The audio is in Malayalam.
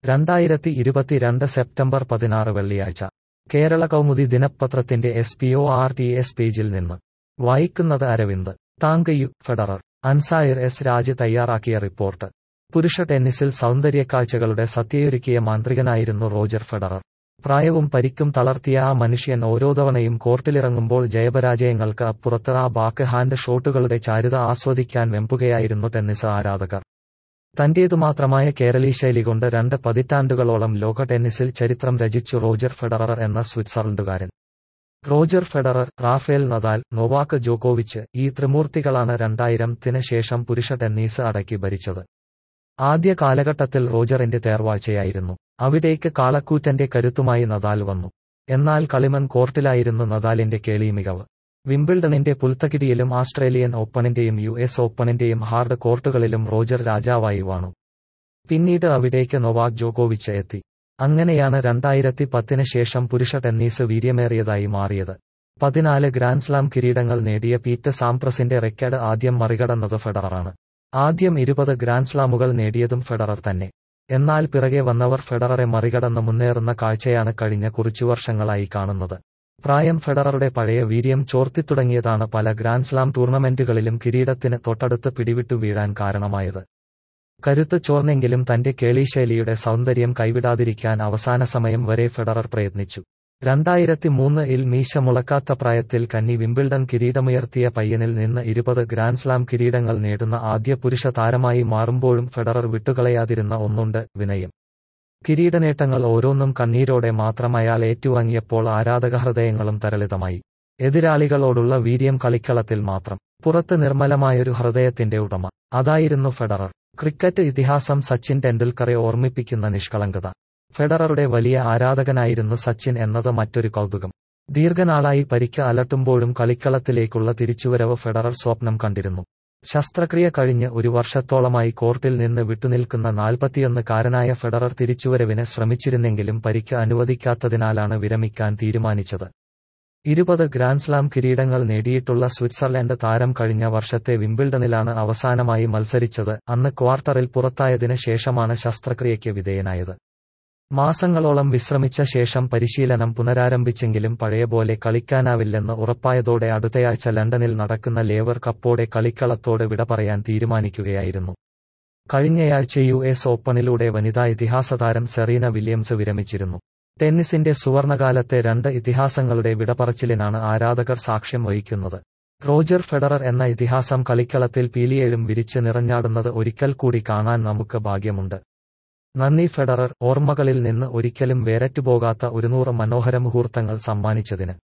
രണ്ടായിരത്തി ഇരുപത്തിരണ്ട് സെപ്റ്റംബർ പതിനാറ് വെള്ളിയാഴ്ച കേരള കൗമുദി ദിനപത്രത്തിന്റെ S P O R T S പേജിൽ നിന്ന് വായിക്കുന്നത് അരവിന്ദ് താങ്കയു ഫെഡറർ അൻസായർ എസ് രാജ് തയ്യാറാക്കിയ റിപ്പോർട്ട് പുരുഷ ടെന്നീസിൽ സൗന്ദര്യക്കാഴ്ചകളുടെ സത്യയൊരുക്കിയ മാന്ത്രികനായിരുന്നു റോജർ ഫെഡറർ പ്രായവും പരിക്കും തളർത്തിയ ആ മനുഷ്യൻ ഓരോ തവണയും കോർട്ടിലിറങ്ങുമ്പോൾ ജയപരാജയങ്ങൾക്ക് അപ്പുറത്ത് ആ ബാക്ക് ഹാൻഡ് ഷോട്ടുകളുടെ ചാരുത ആസ്വദിക്കാൻ വെമ്പുകയായിരുന്നു ടെന്നീസ് ആരാധകർ തന്റേതുമാത്രമായ കേരളീ ശൈലി കൊണ്ട് രണ്ട് പതിറ്റാണ്ടുകളോളം ലോക ടെന്നീസിൽ ചരിത്രം രചിച്ചു റോജർ ഫെഡറർ എന്ന സ്വിറ്റ്സർലൻഡുകാരൻ Roger Federer Rafael Nadal Novak ജോക്കോവിച്ച് ഈ ത്രിമൂർത്തികളാണ് രണ്ടായിരത്തിന് ശേഷം പുരുഷ ടെന്നീസ് അടക്കി ഭരിച്ചത് ആദ്യ കാലഘട്ടത്തിൽ റോജറിന്റെ തേർവാഴ്ചയായിരുന്നു അവിടേക്ക് കാളക്കൂറ്റന്റെ കരുത്തുമായി നദാൽ വന്നു എന്നാൽ കളിമൺ കോർട്ടിലായിരുന്നു നദാലിന്റെ കേളി മികവ് വിംബിൾഡണിന്റെ പുൽത്തകിടിയിലും ആസ്ട്രേലിയൻ ഓപ്പണിന്റെയും യു എസ് ഓപ്പണിന്റെയും ഹാർഡ് കോർട്ടുകളിലും റോജർ രാജാവായി വാണു പിന്നീട് അവിടേക്ക് നൊവാക് ജോക്കോവിച്ച് എത്തി അങ്ങനെയാണ് രണ്ടായിരത്തി പത്തിന് ശേഷം പുരുഷ ടെന്നീസ് വീര്യമേറിയതായി മാറിയത് പതിനാല് ഗ്രാൻഡ്സ്ലാം കിരീടങ്ങൾ നേടിയ പീറ്റ് സാംപ്രസിന്റെ റെക്കോർഡ് ആദ്യം മറികടന്നത് ഫെഡററാണ് ആദ്യം ഇരുപത് ഗ്രാൻഡ്സ്ലാമുകൾ നേടിയതും ഫെഡറർ തന്നെ എന്നാൽ പിറകെ വന്നവർ ഫെഡററെ മറികടന്ന് മുന്നേറുന്ന കാഴ്ചയാണ് കഴിഞ്ഞ കുറച്ചു വർഷങ്ങളായി കാണുന്നത് പ്രായം ഫെഡററുടെ പഴയ വീര്യം ചോർത്തിത്തുടങ്ങിയതാണ് പല ഗ്രാൻഡ്സ്ലാം ടൂർണമെന്റുകളിലും കിരീടത്തിന് തൊട്ടടുത്ത് പിടിവിട്ടു വീഴാൻ കാരണമായത് കരുത്ത് ചോർന്നെങ്കിലും തന്റെ കേളിശൈലിയുടെ സൗന്ദര്യം കൈവിടാതിരിക്കാൻ അവസാന സമയം വരെ ഫെഡറർ പ്രയത്നിച്ചു രണ്ടായിരത്തി മൂന്നിൽ മീശ മുളക്കാത്ത പ്രായത്തിൽ കന്നി വിംബിൾഡൺ കിരീടമുയർത്തിയ പയ്യനിൽ നിന്ന് ഇരുപത് ഗ്രാൻഡ്സ്ലാം കിരീടങ്ങൾ നേടുന്ന ആദ്യ പുരുഷ താരമായി മാറുമ്പോഴും ഫെഡറർ വിട്ടുകളയാതിരുന്ന ഒന്നുണ്ട് വിനയം കിരീടനേട്ടങ്ങൾ ഓരോന്നും കണ്ണീരോടെ മാത്രം അയാൾ ഏറ്റുവാങ്ങിയപ്പോൾ ആരാധക ഹൃദയങ്ങളും തരളിതമായി എതിരാളികളോടുള്ള വീര്യം കളിക്കളത്തിൽ മാത്രം പുറത്ത് നിർമ്മലമായൊരു ഹൃദയത്തിന്റെ ഉടമ അതായിരുന്നു ഫെഡറർ ക്രിക്കറ്റ് ഇതിഹാസം സച്ചിൻ ടെണ്ടുൽക്കറെ ഓർമ്മിപ്പിക്കുന്ന നിഷ്കളങ്കത ഫെഡററുടെ വലിയ ആരാധകനായിരുന്നു സച്ചിൻ എന്നത് മറ്റൊരു കൗതുകം ദീർഘനാളായി പരിക്ക് അലട്ടുമ്പോഴും കളിക്കളത്തിലേക്കുള്ള തിരിച്ചുവരവ് ഫെഡറർ സ്വപ്നം കണ്ടിരുന്നു ശസ്ത്രക്രിയ കഴിഞ്ഞ് ഒരു വർഷത്തോളമായി കോർട്ടിൽ നിന്ന് വിട്ടുനിൽക്കുന്ന നാൽപ്പത്തിയൊന്നുകാരനായ ഫെഡറർ തിരിച്ചുവരവിന് ശ്രമിച്ചിരുന്നെങ്കിലും പരിക്ക് അനുവദിക്കാത്തതിനാലാണ് വിരമിക്കാൻ തീരുമാനിച്ചത് ഇരുപത് ഗ്രാൻഡ്സ്ലാം കിരീടങ്ങൾ നേടിയിട്ടുള്ള സ്വിറ്റ്സർലൻഡ് താരം കഴിഞ്ഞ വർഷത്തെ വിംബിൾഡണിലാണ് അവസാനമായി മത്സരിച്ചത് അന്ന് ക്വാർട്ടറിൽ പുറത്തായതിന് ശേഷമാണ് ശസ്ത്രക്രിയയ്ക്ക് വിധേയനായത് മാസങ്ങളോളം വിശ്രമിച്ച ശേഷം പരിശീലനം പുനരാരംഭിച്ചെങ്കിലും പഴയപോലെ കളിക്കാനാവില്ലെന്ന് ഉറപ്പായതോടെ അടുത്തയാഴ്ച ലണ്ടനിൽ നടക്കുന്ന ലേവർ കപ്പോടെ കളിക്കളത്തോട് വിട പറയാൻ തീരുമാനിക്കുകയായിരുന്നു കഴിഞ്ഞയാഴ്ച യു എസ് ഓപ്പണിലൂടെ വനിതാ ഇതിഹാസതാരം സെറീന വില്യംസ് വിരമിച്ചിരുന്നു ടെന്നീസിന്റെ സുവർണകാലത്തെ രണ്ട് ഇതിഹാസങ്ങളുടെ വിടപറച്ചിലിനാണ് ആരാധകർ സാക്ഷ്യം വഹിക്കുന്നത് റോജർ ഫെഡറർ എന്ന ഇതിഹാസം കളിക്കളത്തിൽ പീലിയേഴും വിരിച്ച് നിറഞ്ഞാടുന്നത് ഒരിക്കൽ കൂടി കാണാൻ നമുക്ക് ഭാഗ്യമുണ്ട് നന്ദി ഫെഡറർ ഓർമ്മകളിൽ നിന്ന് ഒരിക്കലും വേരറ്റുപോകാത്ത ഒരുനൂറ് മനോഹര മുഹൂർത്തങ്ങൾ സമ്മാനിച്ചതിന്